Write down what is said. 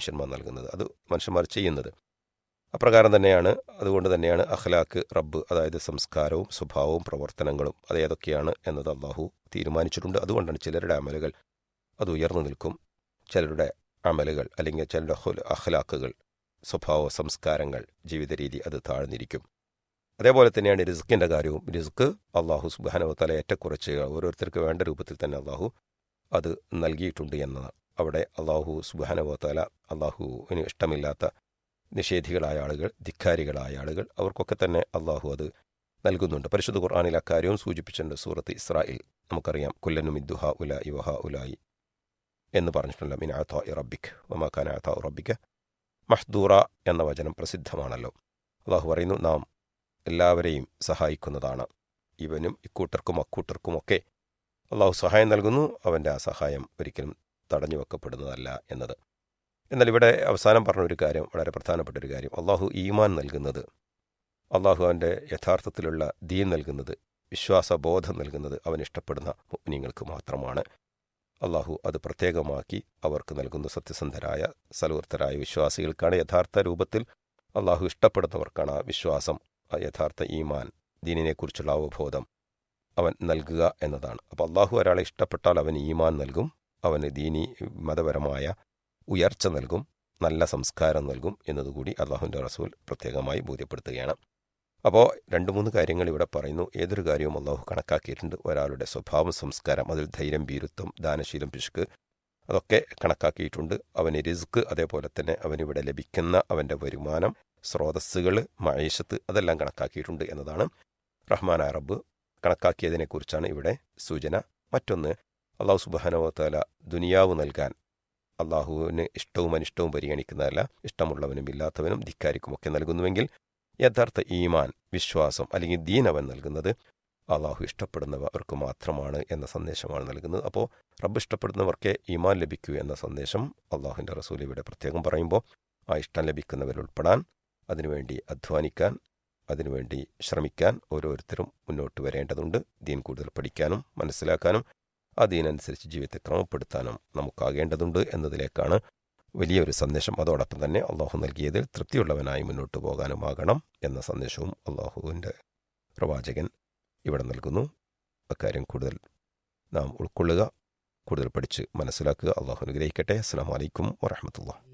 മനുഷ്യന്മാർ നൽകുന്നത് അത് മനുഷ്യന്മാർ ചെയ്യുന്നത് അപ്രകാരം തന്നെയാണ് അതുകൊണ്ട് തന്നെയാണ് അഖ്ലാക്ക് റബ്ബ് അതായത് സംസ്കാരവും സ്വഭാവവും പ്രവർത്തനങ്ങളും അത് ഏതൊക്കെയാണ് എന്നത് അള്ളാഹു തീരുമാനിച്ചിട്ടുണ്ട് അതുകൊണ്ടാണ് ചിലരുടെ അമലുകൾ അത് ഉയർന്നു നിൽക്കും ചിലരുടെ അമലുകൾ അല്ലെങ്കിൽ ചിലരുടെ ഹുൽ- അഖ്ലാക്കുകൾ സ്വഭാവ സംസ്കാരങ്ങൾ ജീവിത രീതി അത് താഴ്ന്നിരിക്കും അതേപോലെ തന്നെയാണ് റിസ്ക്കിൻ്റെ കാര്യവും റിസ്ക് അള്ളാഹു സുബാനവത്തല ഏറ്റക്കുറച്ച് ഓരോരുത്തർക്ക് വേണ്ട രൂപത്തിൽ തന്നെ അള്ളാഹു അത് നൽകിയിട്ടുണ്ട് എന്നതാണ് അവിടെ അള്ളാഹു സുബാനവത്തല അള്ളാഹുവിന് ഇഷ്ടമില്ലാത്ത നിഷേധികളായ ആളുകൾ ധിക്കാരികളായ ആളുകൾ അവർക്കൊക്കെ തന്നെ അള്ളാഹു അത് നൽകുന്നുണ്ട് പരിശുദ്ധ ഖുർആാനിൽ അക്കാര്യവും സൂചിപ്പിച്ചിട്ടുണ്ട് സൂറത്ത് ഇസ്രായേൽ നമുക്കറിയാം കുല്ലനും ഇദ്ദുഹ ഉല ഇവഹ ഉലായി എന്ന് പറഞ്ഞിട്ടുള്ള മിൻ ആത്ത റബ്ബിക് വമാക്കാൻ ആത്ത റബ്ബിക്ക് മഹ്ദൂറ എന്ന വചനം പ്രസിദ്ധമാണല്ലോ അള്ളാഹു പറയുന്നു നാം എല്ലാവരെയും സഹായിക്കുന്നതാണ് ഇവനും ഇക്കൂട്ടർക്കും അക്കൂട്ടർക്കുമൊക്കെ അള്ളാഹു സഹായം നൽകുന്നു അവൻ്റെ ആ സഹായം ഒരിക്കലും തടഞ്ഞു വെക്കപ്പെടുന്നതല്ല എന്നത് എന്നാൽ ഇവിടെ അവസാനം പറഞ്ഞ ഒരു കാര്യം വളരെ പ്രധാനപ്പെട്ട ഒരു കാര്യം അള്ളാഹു ഈമാൻ നൽകുന്നത് അള്ളാഹു അവൻ്റെ യഥാർത്ഥത്തിലുള്ള ദീൻ നൽകുന്നത് വിശ്വാസബോധം നൽകുന്നത് അവൻ ഇഷ്ടപ്പെടുന്ന മുഗ്നിങ്ങൾക്ക് മാത്രമാണ് അള്ളാഹു അത് പ്രത്യേകമാക്കി അവർക്ക് നൽകുന്ന സത്യസന്ധരായ സലൂർത്തരായ വിശ്വാസികൾക്കാണ് യഥാർത്ഥ രൂപത്തിൽ അള്ളാഹു ഇഷ്ടപ്പെടുന്നവർക്കാണ് ആ വിശ്വാസം ആ യഥാർത്ഥ ഈമാൻ ദീനിനെക്കുറിച്ചുള്ള അവബോധം അവൻ നൽകുക എന്നതാണ് അപ്പോൾ അള്ളാഹു ഒരാളെ ഇഷ്ടപ്പെട്ടാൽ അവൻ ഈമാൻ നൽകും അവന് ദീനി മതപരമായ ഉയർച്ച നൽകും നല്ല സംസ്കാരം നൽകും എന്നതുകൂടി അള്ളാഹുവിൻ്റെ റസൂൽ പ്രത്യേകമായി ബോധ്യപ്പെടുത്തുകയാണ് അപ്പോൾ രണ്ട് മൂന്ന് കാര്യങ്ങൾ ഇവിടെ പറയുന്നു ഏതൊരു കാര്യവും അള്ളാഹു കണക്കാക്കിയിട്ടുണ്ട് ഒരാളുടെ സ്വഭാവം സംസ്കാരം അതിൽ ധൈര്യം ഭീരുത്വം ദാനശീലം പിശുക്ക് അതൊക്കെ കണക്കാക്കിയിട്ടുണ്ട് അവന് റിസ്ക് അതേപോലെ തന്നെ അവനിവിടെ ലഭിക്കുന്ന അവൻ്റെ വരുമാനം സ്രോതസ്സുകൾ മഴേശത്ത് അതെല്ലാം കണക്കാക്കിയിട്ടുണ്ട് എന്നതാണ് റഹ്മാൻ അറബ് കണക്കാക്കിയതിനെക്കുറിച്ചാണ് ഇവിടെ സൂചന മറ്റൊന്ന് അള്ളാഹു സുബാനവത്താല ദുനിയാവ് നൽകാൻ അള്ളാഹുവിന് ഇഷ്ടവും അനിഷ്ടവും പരിഗണിക്കുന്നതല്ല ഇഷ്ടമുള്ളവനും ഇല്ലാത്തവനും ധിക്കാരിക്കുമൊക്കെ നൽകുന്നുവെങ്കിൽ യഥാർത്ഥ ഈമാൻ വിശ്വാസം അല്ലെങ്കിൽ ദീൻ അവൻ നൽകുന്നത് അള്ളാഹു ഇഷ്ടപ്പെടുന്നവർക്ക് മാത്രമാണ് എന്ന സന്ദേശമാണ് നൽകുന്നത് അപ്പോൾ റബ്ബ് ഇഷ്ടപ്പെടുന്നവർക്കേ ഈമാൻ ലഭിക്കൂ എന്ന സന്ദേശം അള്ളാഹുവിൻ്റെ റസൂൽ ഇവിടെ പ്രത്യേകം പറയുമ്പോൾ ആ ഇഷ്ടം ലഭിക്കുന്നവരിൽ ഉൾപ്പെടാൻ അതിനുവേണ്ടി അധ്വാനിക്കാൻ അതിനുവേണ്ടി ശ്രമിക്കാൻ ഓരോരുത്തരും മുന്നോട്ട് വരേണ്ടതുണ്ട് ദീൻ കൂടുതൽ പഠിക്കാനും മനസ്സിലാക്കാനും അതിനനുസരിച്ച് ജീവിതത്തെ ക്രമപ്പെടുത്താനും നമുക്കാകേണ്ടതുണ്ട് എന്നതിലേക്കാണ് വലിയൊരു സന്ദേശം അതോടൊപ്പം തന്നെ അള്ളാഹു നൽകിയതിൽ തൃപ്തിയുള്ളവനായി മുന്നോട്ട് പോകാനുമാകണം എന്ന സന്ദേശവും അള്ളാഹുവിൻ്റെ പ്രവാചകൻ ഇവിടെ നൽകുന്നു അക്കാര്യം കൂടുതൽ നാം ഉൾക്കൊള്ളുക കൂടുതൽ പഠിച്ച് മനസ്സിലാക്കുക അള്ളാഹു അനുഗ്രഹിക്കട്ടെ അസ്സാം വലൈക്കും വറഹമത്തുള്ള